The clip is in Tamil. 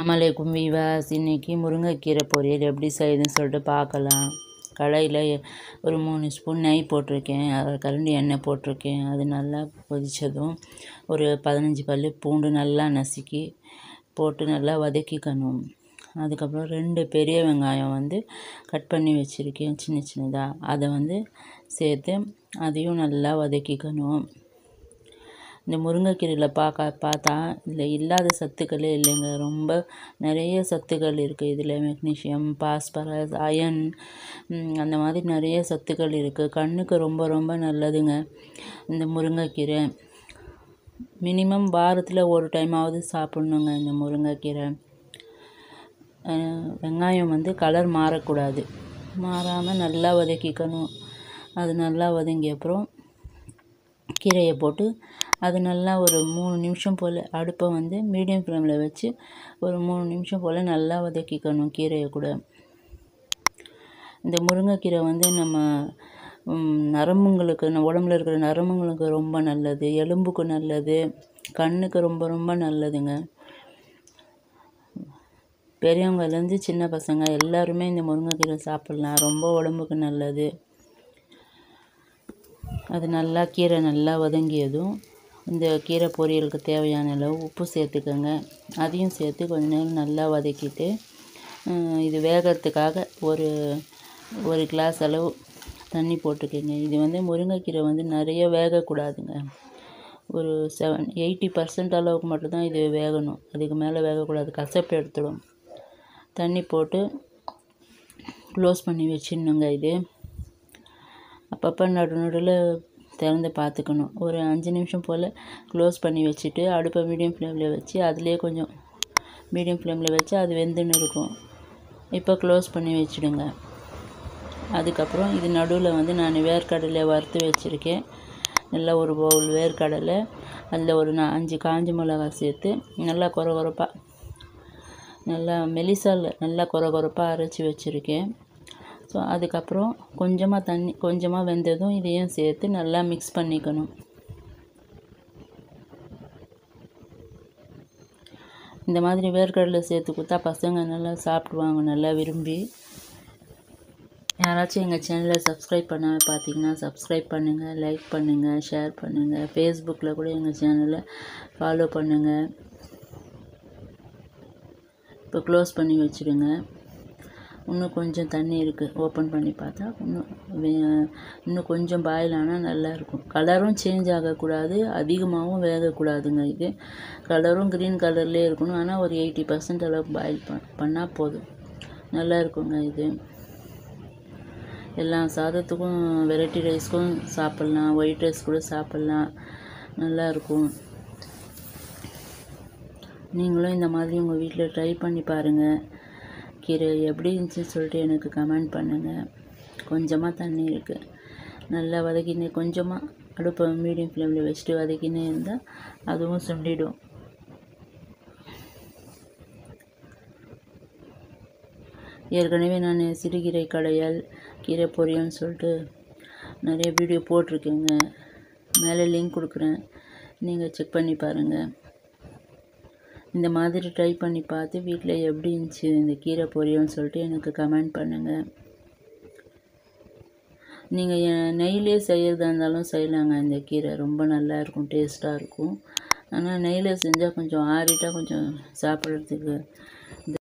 அமலைக்கும் விவாஸ் இன்னைக்கு முருங்கைக்கீரை பொரியல் எப்படி செய்யுதுன்னு சொல்லிட்டு பார்க்கலாம் கடாயில் ஒரு மூணு ஸ்பூன் நெய் போட்டிருக்கேன் அரை கரண்டி எண்ணெய் போட்டிருக்கேன் அது நல்லா கொதித்ததும் ஒரு பதினஞ்சு பல் பூண்டு நல்லா நசுக்கி போட்டு நல்லா வதக்கிக்கணும் அதுக்கப்புறம் ரெண்டு பெரிய வெங்காயம் வந்து கட் பண்ணி வச்சுருக்கேன் சின்ன சின்னதாக அதை வந்து சேர்த்து அதையும் நல்லா வதக்கிக்கணும் இந்த முருங்கைக்கீரையில் பார்க்க பார்த்தா இதில் இல்லாத சத்துக்களே இல்லைங்க ரொம்ப நிறைய சத்துக்கள் இருக்குது இதில் மெக்னீஷியம் பாஸ்பரஸ் அயன் அந்த மாதிரி நிறைய சத்துக்கள் இருக்குது கண்ணுக்கு ரொம்ப ரொம்ப நல்லதுங்க இந்த முருங்கைக்கீரை மினிமம் வாரத்தில் ஒரு டைமாவது சாப்பிட்ணுங்க இந்த முருங்கைக்கீரை வெங்காயம் வந்து கலர் மாறக்கூடாது மாறாமல் நல்லா வதக்கிக்கணும் அது நல்லா வதங்கிய அப்புறம் கீரையை போட்டு அது நல்லா ஒரு மூணு நிமிஷம் போல் அடுப்பை வந்து மீடியம் ஃப்ளேமில் வச்சு ஒரு மூணு நிமிஷம் போல் நல்லா வதக்கிக்கணும் கீரையை கூட இந்த முருங்கைக்கீரை வந்து நம்ம நரம்புங்களுக்கு உடம்புல இருக்கிற நரம்புங்களுக்கு ரொம்ப நல்லது எலும்புக்கு நல்லது கண்ணுக்கு ரொம்ப ரொம்ப நல்லதுங்க பெரியவங்கலேருந்து சின்ன பசங்க எல்லாருமே இந்த முருங்கைக்கீரை சாப்பிட்லாம் ரொம்ப உடம்புக்கு நல்லது அது நல்லா கீரை நல்லா வதங்கியதும் இந்த கீரை பொரியலுக்கு தேவையான அளவு உப்பு சேர்த்துக்கோங்க அதையும் சேர்த்து கொஞ்ச நேரம் நல்லா வதக்கிட்டு இது வேகிறதுக்காக ஒரு ஒரு கிளாஸ் அளவு தண்ணி போட்டுக்கோங்க இது வந்து முருங்கைக்கீரை வந்து நிறைய வேகக்கூடாதுங்க ஒரு செவன் எயிட்டி பர்சன்ட் அளவுக்கு மட்டும்தான் இது வேகணும் அதுக்கு மேலே வேகக்கூடாது கசப்பு எடுத்துடும் தண்ணி போட்டு க்ளோஸ் பண்ணி வச்சிடணுங்க இது அப்பப்போ நடு நடுவில் திறந்து பார்த்துக்கணும் ஒரு அஞ்சு நிமிஷம் போல் க்ளோஸ் பண்ணி வச்சுட்டு அடுப்பை மீடியம் ஃப்ளேமில் வச்சு அதுலேயே கொஞ்சம் மீடியம் ஃப்ளேமில் வச்சு அது வெந்துன்னு இருக்கும் இப்போ க்ளோஸ் பண்ணி வச்சுடுங்க அதுக்கப்புறம் இது நடுவில் வந்து நான் வேர்க்கடலை வறுத்து வச்சுருக்கேன் நல்லா ஒரு பவுல் வேர்க்கடலை அதில் ஒரு நான் அஞ்சு காஞ்ச மிளகா சேர்த்து நல்லா கொர கொரப்பாக நல்லா மெலிசால் நல்லா கொர கொரப்பாக அரைச்சி வச்சுருக்கேன் ஸோ அதுக்கப்புறம் கொஞ்சமாக தண்ணி கொஞ்சமாக வெந்ததும் இதையும் சேர்த்து நல்லா மிக்ஸ் பண்ணிக்கணும் இந்த மாதிரி வேர்க்கடலை சேர்த்து கொடுத்தா பசங்க நல்லா சாப்பிடுவாங்க நல்லா விரும்பி யாராச்சும் எங்கள் சேனலை சப்ஸ்கிரைப் பண்ணாமல் பார்த்தீங்கன்னா சப்ஸ்கிரைப் பண்ணுங்கள் லைக் பண்ணுங்கள் ஷேர் பண்ணுங்கள் ஃபேஸ்புக்கில் கூட எங்கள் சேனலை ஃபாலோ பண்ணுங்கள் இப்போ க்ளோஸ் பண்ணி வச்சுடுங்க இன்னும் கொஞ்சம் தண்ணி இருக்குது ஓப்பன் பண்ணி பார்த்தா இன்னும் இன்னும் கொஞ்சம் பாயில் ஆனால் நல்லாயிருக்கும் கலரும் சேஞ்ச் ஆகக்கூடாது அதிகமாகவும் வேகக்கூடாதுங்க இது கலரும் க்ரீன் கலர்லேயே இருக்கணும் ஆனால் ஒரு எயிட்டி பர்சன்ட் அளவுக்கு பாயில் பண் பண்ணால் போதும் நல்லா இருக்குங்க இது எல்லா சாதத்துக்கும் வெரைட்டி ரைஸ்க்கும் சாப்பிட்லாம் ஒயிட் ரைஸ் கூட சாப்பிட்லாம் நல்லாயிருக்கும் நீங்களும் இந்த மாதிரி உங்கள் வீட்டில் ட்ரை பண்ணி பாருங்கள் கீரை எப்படி இருந்துச்சுன்னு சொல்லிட்டு எனக்கு கமெண்ட் பண்ணுங்கள் கொஞ்சமாக தண்ணி இருக்குது நல்லா வதக்கினே கொஞ்சமாக அடுப்பை மீடியம் ஃப்ளேமில் வச்சுட்டு வதக்கினே இருந்தால் அதுவும் சுண்டிடும் ஏற்கனவே நான் சிறுகீரை கடையால் கீரை பொரியல்னு சொல்லிட்டு நிறைய வீடியோ போட்டிருக்கேங்க மேலே லிங்க் கொடுக்குறேன் நீங்கள் செக் பண்ணி பாருங்கள் இந்த மாதிரி ட்ரை பண்ணி பார்த்து வீட்டில் எப்படி இருந்துச்சு இந்த கீரை பொரியல்னு சொல்லிட்டு எனக்கு கமெண்ட் பண்ணுங்கள் நீங்கள் நெய்லே செய்கிறதா இருந்தாலும் செய்யலாங்க இந்த கீரை ரொம்ப நல்லா இருக்கும் டேஸ்ட்டாக இருக்கும் ஆனால் நெய்யில் செஞ்சால் கொஞ்சம் ஆறிட்டால் கொஞ்சம் சாப்பிட்றதுக்கு